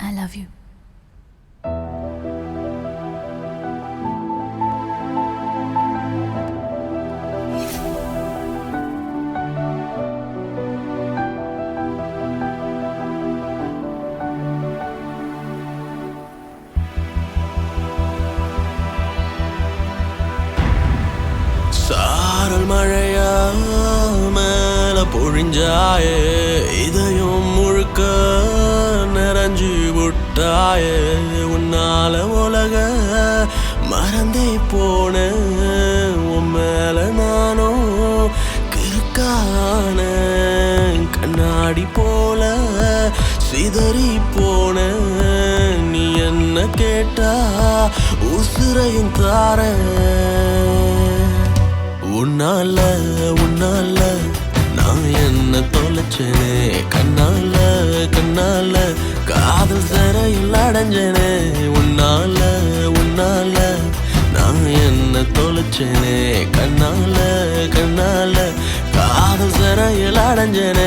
I love you சாரல் மழையா மேல பொழிஞ்சாயே இதயம் முழுக்க நிறைஞ்சு விட்டாயே உன்னால உலக மறந்தே போன உன் மேல நானும் கிறுக்கான கண்ணாடி போல சிதறி போன நீ என்ன கேட்டா உசுரையும் தாரேன் உன்னால உன்னால நான் என்ன தொலைச்சேனே கண்ணால கண்ணால காதல் சிறையில் அடைஞ்சேனே உன்னால உன்னால நான் என்ன தொலைச்சேனே கண்ணால கண்ணால காதல் சிறையில் அடைஞ்சேனே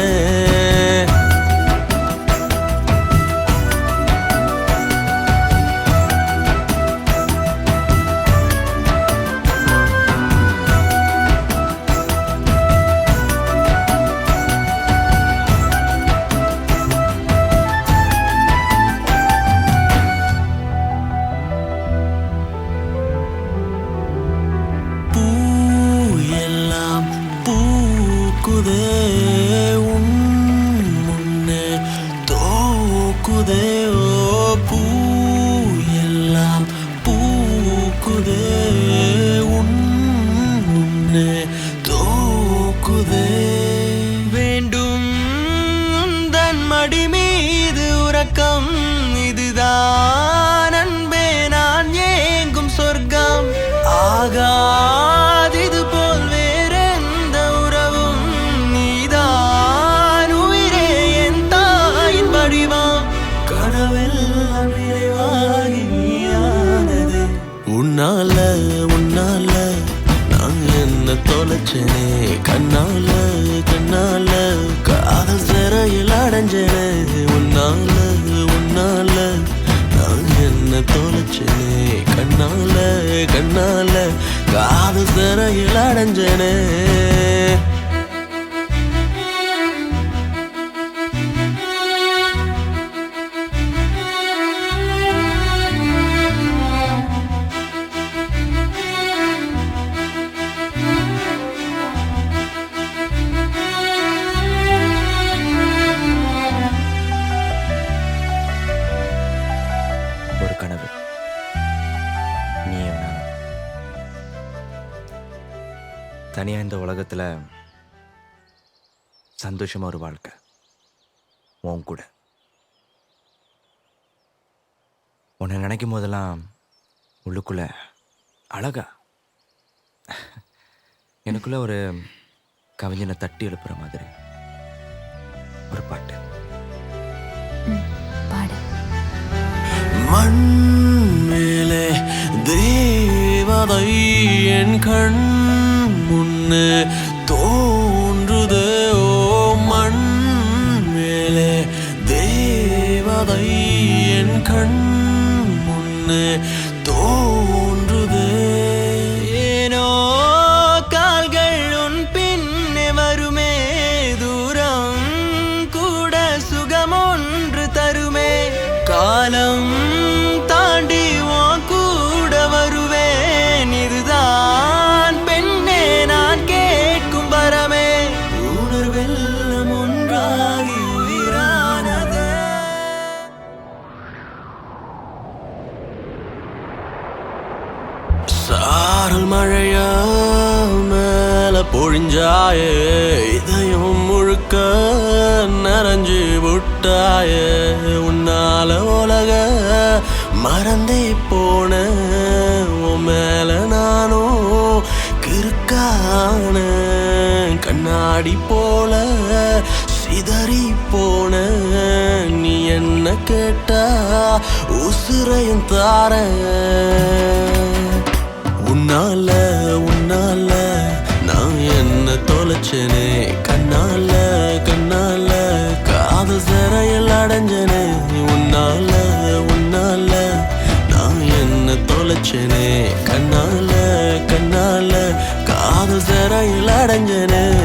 பூ எல்லாம் பூக்குதே உன் முன்னே தோக்குதே ஓ பூ எல்லாம் பூக்குதே உன் முன்னே தோக்குதே வேண்டும் உந்தன் மடி மீது உறக்கம் இதுதான் அன்பே நான் ஏங்கும் சொர்க்கம் ஆகாதிது போல் வேறெந்த உறவும் நீதான் உயிரே என் தாயின் வடிவம் கனவெல்லாம் நிறைவாகி நீயானது உன்னால உன்னால நான் என்ன தொலைச்சேனே கண்ணால கண்ணால காதல் சிறையில் அடைஞ்சேனே உன்னால உன்னால நான் என்ன தொலைச்சேனே கண்ணால கண்ணால காதல் சிறையில் அடைஞ்சேனே ஒரு கனவு நீயும் நானும் தனியாக இந்த உலகத்தில் சந்தோஷமா ஒரு வாழ்க்கை உன் கூட உன்னை நினைக்கும் போதெல்லாம் உள்ளுக்குள்ள அழகா எனக்குள்ள ஒரு கவிஞனை தட்டி எழுப்புற மாதிரி ஒரு பாட்டு பாடு மண் மேலே தேவதை என் கண் முன்னே தோன்றுதே ஓ மண் மேலே தேவதை என் கண் முன்னே தோன்றுதே ஏனோ கால்கள் உன் பின்னே வருமே தூரம் கூட சுகம் ஒன்று தருமே காலம் தாண்டி உன் கூட வருவேன் இதுதான் பெண்ணே நான் கேட்கும் வரமே உணர்வெல்லாம் ஒன்றாகி உயிரானதே சாரல் மழையா மேல பொழிஞ்சாயே இதயம் முழுக்க நிறைஞ்சு விட்டாயே உன்னால உலக மறந்தே போன உன் மேல நானும் கிறுக்கான கண்ணாடி போல சிதறி போன நீ என்ன கேட்டா உசுரையும் தாரேன் உன்னால உன்னால நான் என்ன தொலைச்சேனே கண்ணால கண்ணால காதல் சிறையில் அடைஞ்சனே உன்னால வச்சனே கண்ணால கண்ணால காதல் சிறையில் அடைஞ்சனே